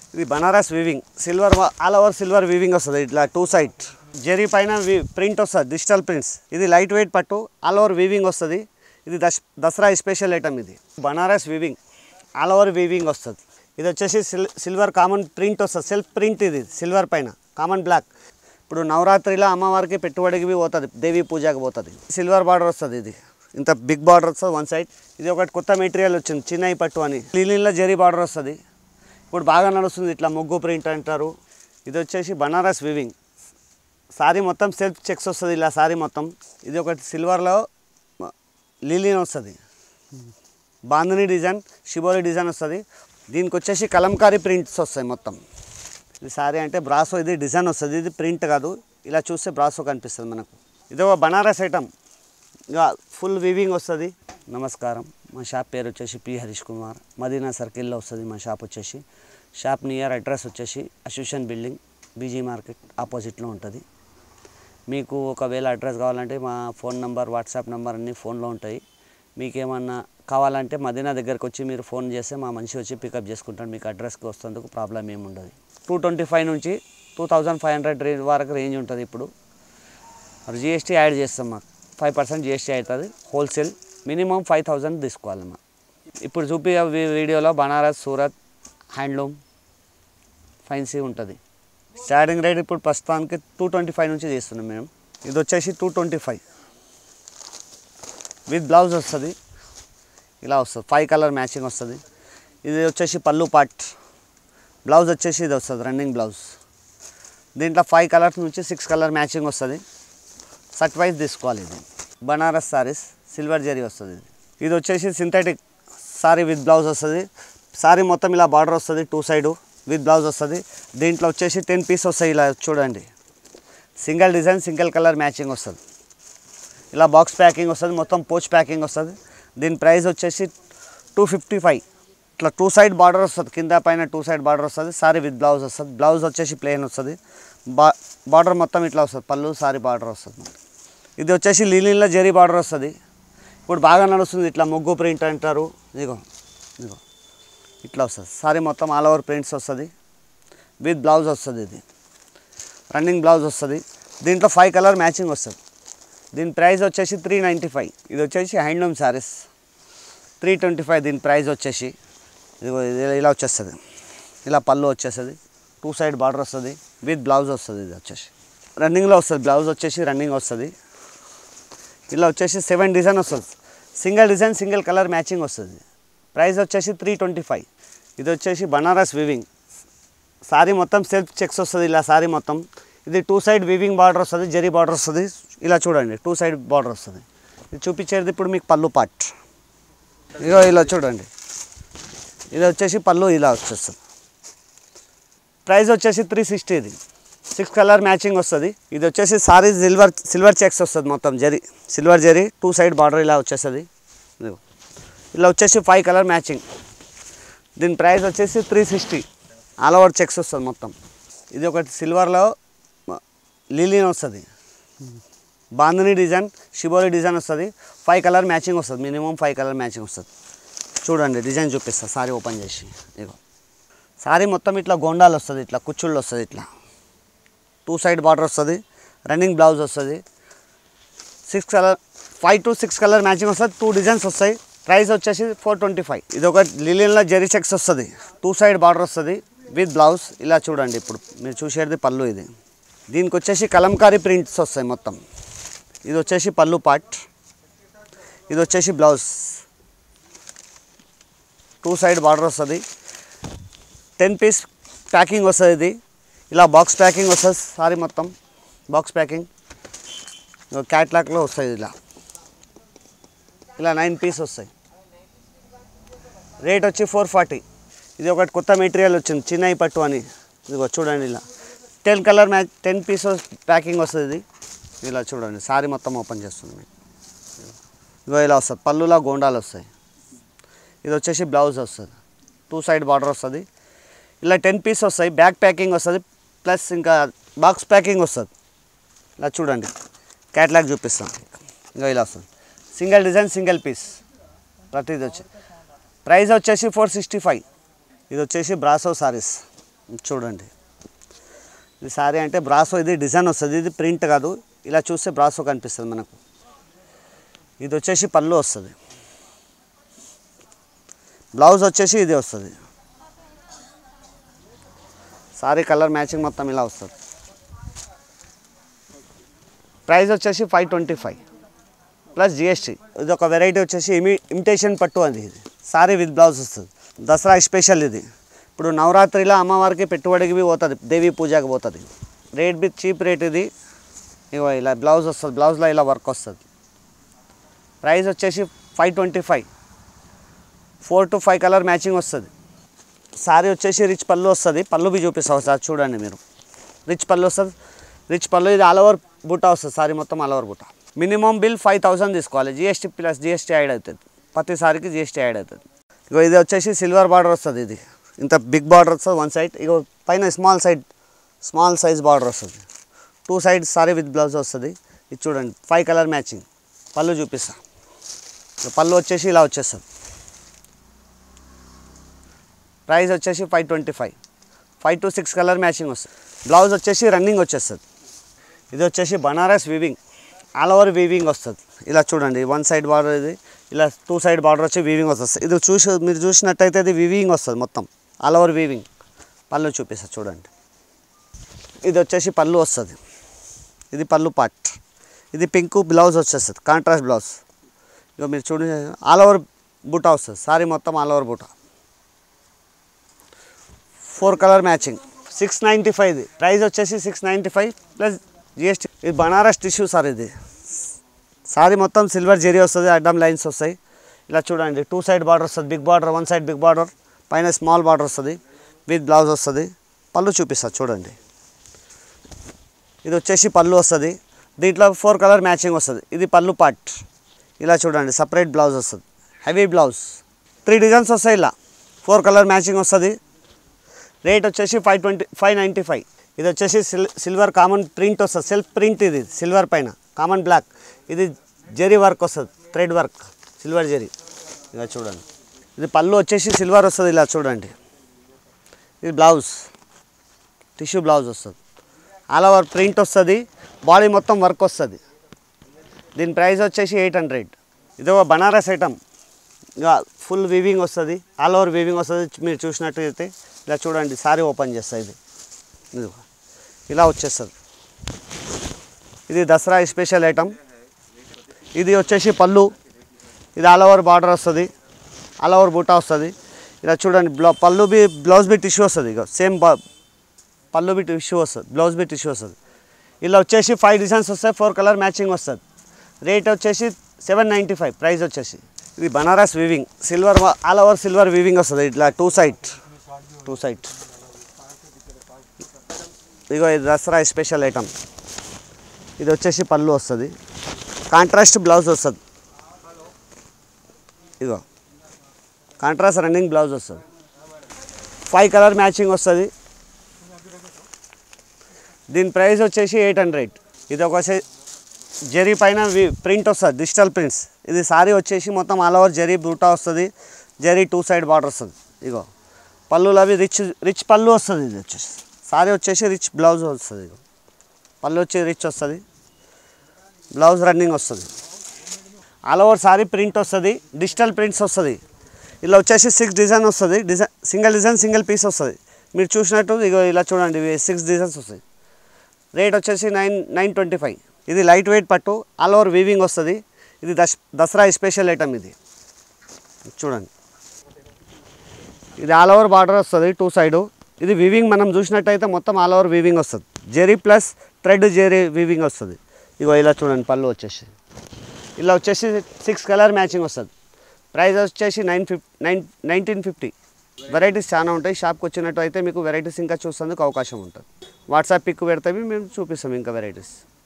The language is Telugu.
ఇది Banaras weaving silver all over silver weaving వస్తుంది ఇట్లా టూ సైడ్ జెరీ పైన ప్రింట్ వస్తుంది డిజిటల్ ప్రింట్స్ ఇది లైట్ వెయిట్ పట్టు ఆల్ ఓవర్ వీవింగ్ వస్తుంది ఇది దస్ దసరా స్పెషల్ ఐటమ్ ఇది Banaras weaving all over weaving వస్తుంది ఇది వచ్చేసి సిల్ సిల్వర్ కామన్ ప్రింట్ వస్తుంది సెల్ఫ్ ప్రింట్ ఇది సిల్వర్ పైన కామన్ బ్లాక్ ఇప్పుడు నవరాత్రిలో అమ్మవారికి పెట్టుబడికి పోతుంది దేవి పూజకి పోతుంది సిల్వర్ బార్డర్ వస్తుంది ఇది ఇంత బిగ్ బార్డర్ వస్తుంది వన్ సైడ్ ఇది ఒకటి కొత్త మెటీరియల్ వచ్చింది చిన్నవి పట్టు అని లీలీలో జరీ బార్డర్ వస్తుంది ఇప్పుడు బాగా నడుస్తుంది ఇట్లా ముగ్గు ప్రింట్ అంటారు ఇది వచ్చేసి బనారస్ వివింగ్ సారీ మొత్తం సెల్ఫ్ చెక్స్ వస్తుంది ఇలా సారీ మొత్తం ఇది ఒకటి సిల్వర్లో లీలీన్ వస్తుంది బాంధని డిజైన్ షిబోరి డిజైన్ వస్తుంది దీనికి వచ్చేసి కలంకారీ ప్రింట్స్ వస్తాయి మొత్తం ఇది సారీ అంటే బ్రాసో ఇది డిజైన్ వస్తుంది ఇది ప్రింట్ కాదు ఇలా చూస్తే బ్రాసో కనిపిస్తుంది మనకు ఇది ఒక బనారస్ ఐటమ్ ఇక ఫుల్ వీవింగ్ వస్తుంది నమస్కారం మా షాప్ పేరు వచ్చేసి పి హరీష్ కుమార్ మదీనా సర్కిల్లో వస్తుంది మా షాప్ వచ్చేసి షాప్ నియర్ అడ్రస్ వచ్చేసి అసోసియేషన్ బిల్డింగ్ బీజీ మార్కెట్ ఆపోజిట్లో ఉంటుంది మీకు ఒకవేళ అడ్రస్ కావాలంటే మా ఫోన్ నంబర్ వాట్సాప్ నెంబర్ అన్నీ ఫోన్లో ఉంటాయి మీకు ఏమన్నా కావాలంటే మదీనా దగ్గరకు వచ్చి మీరు ఫోన్ చేస్తే మా మనిషి వచ్చి పికప్ చేసుకుంటాడు మీకు అడ్రస్కి వస్తేందుకు ప్రాబ్లం ఏమి ఉండదు టూ ట్వంటీ ఫైవ్ నుంచి two thousand five hundred range వరకు రేంజ్ ఉంటుంది ఇప్పుడు మరి జిఎస్టీ యాడ్ చేస్తాం మాకు ఫైవ్ పర్సెంట్ జిఎస్టీ అవుతుంది హోల్సేల్ మినిమం ఫైవ్ థౌజండ్ తీసుకోవాలి మా ఇప్పుడు చూపి వీడియోలో బనారస్ సూరత్ హ్యాండ్లూమ్ ఫైన్సీ ఉంటుంది స్టార్టింగ్ రేట్ ఇప్పుడు ప్రస్తుతానికి టూ ట్వంటీ ఫైవ్ నుంచి చేస్తున్నాం మేము ఇది వచ్చేసి two twenty five with blouse వస్తుంది ఇలా వస్తుంది ఫైవ్ కలర్ మ్యాచింగ్ వస్తుంది ఇది వచ్చేసి పళ్ళు పాట్ బ్లౌజ్ వచ్చేసి ఇది వస్తుంది రన్నింగ్ బ్లౌజ్ దీంట్లో ఫైవ్ కలర్స్ నుంచి సిక్స్ కలర్ మ్యాచింగ్ వస్తుంది సట్ వైజ్ తీసుకోవాలి ఇది బనారస్ సారీస్ సిల్వర్ జరీ వస్తుంది ఇది ఇది వచ్చేసి సింథటిక్ సారీ విత్ బ్లౌజ్ వస్తుంది సారీ మొత్తం ఇలా బార్డర్ వస్తుంది టూ సైడు విత్ బ్లౌజ్ వస్తుంది దీంట్లో వచ్చేసి టెన్ పీస్ వస్తాయి ఇలా చూడండి single design single colour matching వస్తుంది ఇలా బాక్స్ ప్యాకింగ్ వస్తుంది మొత్తం పోచ్ ప్యాకింగ్ వస్తుంది దీని ప్రైస్ వచ్చేసి టూ ఫిఫ్టీ ఫైవ్ ఇట్లా టూ సైడ్ బార్డర్ వస్తుంది కింద పైన టూ సైడ్ బార్డర్ వస్తుంది సారీ విత్ బ్లౌజ్ వస్తుంది బ్లౌజ్ వచ్చేసి ప్లెయిన్ వస్తుంది బా బార్డర్ మొత్తం ఇట్లా వస్తుంది పళ్ళు సారీ బార్డర్ వస్తుంది ఇది వచ్చేసి లీలీన్లో జరీ బార్డర్ వస్తుంది ఇప్పుడు బాగా నడుస్తుంది ఇట్లా ముగ్గు ప్రింట్ అంటారు ఇదిగో ఇదిగో ఇట్లా వస్తుంది సారీ మొత్తం ఆల్ ఓవర్ ప్రింట్స్ వస్తుంది విత్ బ్లౌజ్ వస్తుంది ఇది రన్నింగ్ బ్లౌజ్ వస్తుంది దీంట్లో ఫైవ్ కలర్ మ్యాచింగ్ వస్తుంది దీని ప్రైస్ వచ్చేసి త్రీ నైంటీ ఫైవ్ ఇది వచ్చేసి handloom saris three twenty five దీని ప్రైస్ వచ్చేసి ఇదిగో ఇది ఇలా వచ్చేస్తుంది ఇలా పళ్ళు వచ్చేస్తుంది టూ సైడ్ బార్డర్ వస్తుంది విత్ బ్లౌజ్ వస్తుంది ఇది వచ్చేసి రన్నింగ్లో వస్తుంది బ్లౌజ్ వచ్చేసి రన్నింగ్ వస్తుంది ఇలా వచ్చేసి సెవెన్ డిజైన్ వస్తుంది single design single colour matching వస్తుంది ప్రైస్ వచ్చేసి త్రీ ట్వంటీ ఫైవ్ ఇది వచ్చేసి బనారస్ వివింగ్ సారీ మొత్తం సెల్ఫ్ చెక్స్ వస్తుంది ఇలా సారీ మొత్తం ఇది టూ సైడ్ వివింగ్ బార్డర్ వస్తుంది జరీ బార్డర్ వస్తుంది ఇలా చూడండి టూ సైడ్ బార్డర్ వస్తుంది ఇది చూపించేది ఇప్పుడు మీకు పళ్ళు పాట్ ఇగో ఇలా చూడండి ఇది వచ్చేసి పళ్ళు ఇలా వచ్చేస్తుంది ప్రైస్ వచ్చేసి త్రీ సిక్స్టీ ఇది సిక్స్ కలర్ మ్యాచింగ్ వస్తుంది ఇది వచ్చేసి సారీ సిల్వర్ సిల్వర్ చెక్స్ వస్తుంది మొత్తం జరీ సిల్వర్ జరీ టూ సైడ్ బార్డర్ ఇలా వచ్చేస్తుంది ఇదిగో. ఇలా వచ్చేసి ఫైవ్ కలర్ మ్యాచింగ్ దీని ప్రైస్ వచ్చేసి three sixty all over checks వస్తుంది మొత్తం ఇది ఒకటి సిల్వర్లో లీలీన్ వస్తుంది బాంధని డిజైన్ షిబోరి డిజైన్ వస్తుంది ఫైవ్ కలర్ మ్యాచింగ్ వస్తుంది మినిమం ఫైవ్ కలర్ మ్యాచింగ్ వస్తుంది చూడండి డిజైన్ చూపిస్తా సారీ ఓపెన్ చేసి ఇగో సారీ మొత్తం ఇట్లా గోండాలు వస్తుంది ఇట్లా కుచ్చుళ్ళు వస్తుంది ఇట్లా టూ సైడ్ బార్డర్ వస్తుంది రన్నింగ్ బ్లౌజ్ వస్తుంది six colour five to six colour matching వస్తుంది టూ డిజైన్స్ వస్తాయి ప్రైస్ వచ్చేసి ఫోర్ ట్వంటీ ఫైవ్ ఇది ఒక లిలియన్లో జెరీ చెక్స్ వస్తుంది టూ సైడ్ బార్డర్ వస్తుంది విత్ బ్లౌజ్ ఇలా చూడండి ఇప్పుడు మీరు చూసేది పళ్ళు ఇది దీనికి వచ్చేసి కలంకారీ ప్రింట్స్ వస్తాయి మొత్తం ఇది వచ్చేసి పళ్ళు పార్ట్ ఇది వచ్చేసి బ్లౌజ్ టూ సైడ్ బార్డర్ వస్తుంది టెన్ పీస్ ప్యాకింగ్ వస్తుంది ఇది ఇలా బాక్స్ ప్యాకింగ్ వస్తుంది సారీ మొత్తం బాక్స్ ప్యాకింగ్ క్యాట్లాక్లో వస్తుంది ఇలా ఇలా నైన్ పీస్ వస్తాయి రేట్ వచ్చి ఫోర్ ఫార్టీ ఇది ఒకటి కొత్త మెటీరియల్ వచ్చింది చిన్నవి పట్టు అని ఇదిగో చూడండి ఇలా ten colour match ten piece packing వస్తుంది ఇది ఇలా చూడండి సారీ మొత్తం ఓపెన్ చేస్తుంది మీకు ఇదిగో ఇలా వస్తుంది పళ్ళులా గోండాలు వస్తాయి ఇది వచ్చేసి బ్లౌజ్ వస్తుంది టూ సైడ్ బార్డర్ వస్తుంది ఇలా టెన్ పీస్ వస్తాయి బ్యాక్ ప్యాకింగ్ వస్తుంది ప్లస్ ఇంకా బాక్స్ ప్యాకింగ్ వస్తుంది ఇలా చూడండి క్యాట్లాగ్ చూపిస్తాం ఇంకా ఇలా వస్తుంది సింగిల్ డిజైన్ సింగిల్ పీస్ ప్రతిది వచ్చి ప్రైస్ వచ్చేసి ఫోర్ సిక్స్టీ ఫైవ్ ఇది వచ్చేసి బ్రాసో సారీస్ చూడండి ఇది సారీ అంటే బ్రాసో ఇది డిజైన్ వస్తుంది ఇది ప్రింట్ కాదు ఇలా చూస్తే బ్రాసో కనిపిస్తుంది మనకు ఇది వచ్చేసి పళ్ళు వస్తుంది బ్లౌజ్ వచ్చేసి ఇది వస్తుంది సారీ కలర్ మ్యాచింగ్ మొత్తం ఇలా వస్తుంది ప్రైస్ వచ్చేసి five twenty five plus GST ఇది ఒక వెరైటీ వచ్చేసి ఇమి ఇమిటేషన్ పట్టు అది ఇది సారీ విత్ బ్లౌజ్ వస్తుంది దసరా స్పెషల్ ఇది ఇప్పుడు నవరాత్రిలో అమ్మవారికి పెట్టుబడికి పోతుంది దేవి పూజకి పోతుంది రేట్ బి చీప్ రేట్ ఇది ఇగో ఇలా బ్లౌజ్ వస్తుంది బ్లౌజ్లో ఇలా వర్క్ వస్తుంది ప్రైస్ వచ్చేసి five twenty five four to five colour matching వస్తుంది సారీ వచ్చేసి రిచ్ పళ్ళు వస్తుంది పళ్ళు బి చూపిస్తావు సార్ చూడండి మీరు రిచ్ పళ్ళు వస్తుంది రిచ్ పళ్ళు ఇది ఆల్ ఓవర్ బుట్ట వస్తుంది సారీ మొత్తం ఆల్ ఓవర్ బుట్ట మినిమం బిల్ ఫైవ్ థౌసండ్ తీసుకోవాలి జిఎస్టీ ప్లస్ జిఎస్టీ యాడ్ అవుతుంది ప్రతి సారికి జిఎస్టీ యాడ్ అవుతుంది ఇగో ఇది వచ్చేసి సిల్వర్ బార్డర్ వస్తుంది ఇది ఇంత బిగ్ బార్డర్ వస్తుంది వన్ సైడ్ ఇగో పైన small side small size border వస్తుంది two side sari with blouse వస్తుంది ఇది చూడండి ఫైవ్ కలర్ మ్యాచింగ్ పళ్ళు చూపిస్తా ఇక పళ్ళు వచ్చేసి ఇలా వచ్చేస్తుంది ప్రైస్ వచ్చేసి five twenty five five to six colour matching వస్తుంది బ్లౌజ్ వచ్చేసి రన్నింగ్ వచ్చేస్తుంది ఇది వచ్చేసి Banaras weaving all over weaving వస్తుంది ఇలా చూడండి వన్ సైడ్ బార్డర్ ఇది ఇలా టూ సైడ్ బార్డర్ వచ్చి వీవింగ్ వస్తుంది ఇది చూసి మీరు చూసినట్టయితే ఇది వీవింగ్ వస్తుంది మొత్తం ఆల్ ఓవర్ వీవింగ్ పళ్ళు చూపిస్తుంది చూడండి ఇది వచ్చేసి పళ్ళు వస్తుంది ఇది పళ్ళు పార్ట్ ఇది పింక్ బ్లౌజ్ వచ్చేస్తుంది కాంట్రాస్ట్ బ్లౌజ్ ఇక మీరు చూడండి ఆల్ ఓవర్ బూటా వస్తుంది సారీ మొత్తం ఆల్ ఓవర్ బూటా four colour matching six ninety five ఇది ప్రైస్ వచ్చేసి six ninety five plus GST ఇది బనారస్ టిష్యూ సార్ ఇది సారీ మొత్తం సిల్వర్ జెరీ వస్తుంది అడ్డం లైన్స్ వస్తాయి ఇలా చూడండి టూ సైడ్ బార్డర్ వస్తుంది big border one side big border పైన స్మాల్ బార్డర్ వస్తుంది విత్ బ్లౌజ్ వస్తుంది పళ్ళు చూపిస్తుంది చూడండి ఇది వచ్చేసి పళ్ళు వస్తుంది దీంట్లో ఫోర్ కలర్ మ్యాచింగ్ వస్తుంది ఇది పళ్ళు పార్ట్ ఇలా చూడండి సపరేట్ బ్లౌజ్ వస్తుంది హెవీ బ్లౌజ్ త్రీ డిజైన్స్ వస్తాయి ఇలా ఫోర్ కలర్ మ్యాచింగ్ వస్తుంది రేట్ వచ్చేసి five twenty five ninety five ఇది వచ్చేసి సిల్ సిల్వర్ కామన్ ప్రింట్ వస్తుంది సెల్ఫ్ ప్రింట్ ఇది సిల్వర్ పైన కామన్ బ్లాక్ ఇది జెరీ వర్క్ వస్తుంది థ్రెడ్ వర్క్ సిల్వర్ జెరీ ఇలా చూడండి ఇది పళ్ళు వచ్చేసి సిల్వర్ వస్తుంది ఇలా చూడండి ఇది బ్లౌజ్ టిష్యూ బ్లౌజ్ వస్తుంది ఆల్ ఓవర్ ప్రింట్ వస్తుంది బాడీ మొత్తం వర్క్ వస్తుంది దీని ప్రైస్ వచ్చేసి ఎయిట్ హండ్రెడ్ ఇది ఒక బనారస్ ఐటమ్ ఇక ఫుల్ వీవింగ్ వస్తుంది ఆల్ ఓవర్ వీవింగ్ వస్తుంది మీరు చూసినట్టయితే ఇలా చూడండి సారీ ఓపెన్ చేస్తా ఇది ఇదిగో ఇలా వచ్చేస్తుంది ఇది దసరా స్పెషల్ ఐటమ్ ఇది వచ్చేసి పళ్ళు ఇది ఆల్ ఓవర్ బార్డర్ వస్తుంది ఆల్ ఓవర్ బూటా వస్తుంది ఇలా చూడండి బ్లౌ పళ్ళు బి బ్లౌజ్ బి టిష్యూ వస్తుంది ఇక సేమ్ బా పళ్ళు బి టిష్యూ వస్తుంది బ్లౌజ్ బి టిష్యూ వస్తుంది ఇలా వచ్చేసి ఫైవ్ డిజైన్స్ వస్తాయి ఫోర్ కలర్ మ్యాచింగ్ వస్తుంది రేట్ వచ్చేసి సెవెన్ నైంటీ ఫైవ్ ప్రైస్ వచ్చేసి ఇది Banaras weaving silver all over silver weaving వస్తుంది ఇట్లా టూ సైడ్ టూ సైడ్ ఇగో ఇది దసరా స్పెషల్ ఐటమ్ ఇది వచ్చేసి పళ్ళు వస్తుంది కాంట్రాస్ట్ బ్లౌజ్ వస్తుంది ఇగో కాంట్రాస్ట్ రన్నింగ్ బ్లౌజ్ వస్తుంది ఫైవ్ కలర్ మ్యాచింగ్ వస్తుంది దీని ప్రైస్ వచ్చేసి ఎయిట్ హండ్రెడ్ ఇది ఒక సే- జరీ పైన వి- ప్రింట్ వస్తుంది డిజిటల్ ప్రింట్స్ ఇది సారీ వచ్చేసి మొత్తం ఆల్ ఓవర్ జరీ బూటా వస్తుంది జరీ టూ సైడ్ బార్డర్ వస్తుంది ఇగో పళ్ళులు అవి రిచ్ రిచ్ పళ్ళు వస్తుంది ఇది వచ్చేసి సారీ వచ్చేసి రిచ్ బ్లౌజ్ వస్తుంది ఇగో పళ్ళు వచ్చి రిచ్ వస్తుంది బ్లౌజ్ రన్నింగ్ వస్తుంది ఆల్ ఓవర్ సారీ ప్రింట్ వస్తుంది డిజిటల్ ప్రింట్స్ వస్తుంది ఇలా వచ్చేసి సిక్స్ డిజైన్ వస్తుంది design single design single piece వస్తుంది మీరు చూసినట్టు ఇగో ఇలా చూడండి ఇవి సిక్స్ డిజైన్స్ వస్తాయి రేట్ వచ్చేసి నైన్ నైన్ ట్వంటీ ఫైవ్ ఇది లైట్ వెయిట్ పట్టు ఆల్ ఓవర్ వీవింగ్ వస్తుంది ఇది దస్ దసరా స్పెషల్ ఐటమ్ ఇది చూడండి ఇది ఆల్ ఓవర్ బార్డర్ వస్తుంది టూ సైడు ఇది వీవింగ్ మనం చూసినట్టయితే మొత్తం ఆల్ ఓవర్ వీవింగ్ వస్తుంది zari plus thread zari weaving వస్తుంది ఇగో ఇలా చూడండి పళ్ళు వచ్చేసి ఇలా వచ్చేసి సిక్స్ కలర్ మ్యాచింగ్ వస్తుంది ప్రైస్ వచ్చేసి నైన్ ఫిఫ్ నైన్ నైన్టీన్ ఫిఫ్టీ వెరైటీస్ చాలా ఉంటాయి షాప్కి వచ్చినట్టు అయితే మీకు వెరైటీస్ ఇంకా చూసేందుకు అవకాశం ఉంటుంది వాట్సాప్ పిక్ పెడితే మేము చూపిస్తాం ఇంకా వెరైటీస్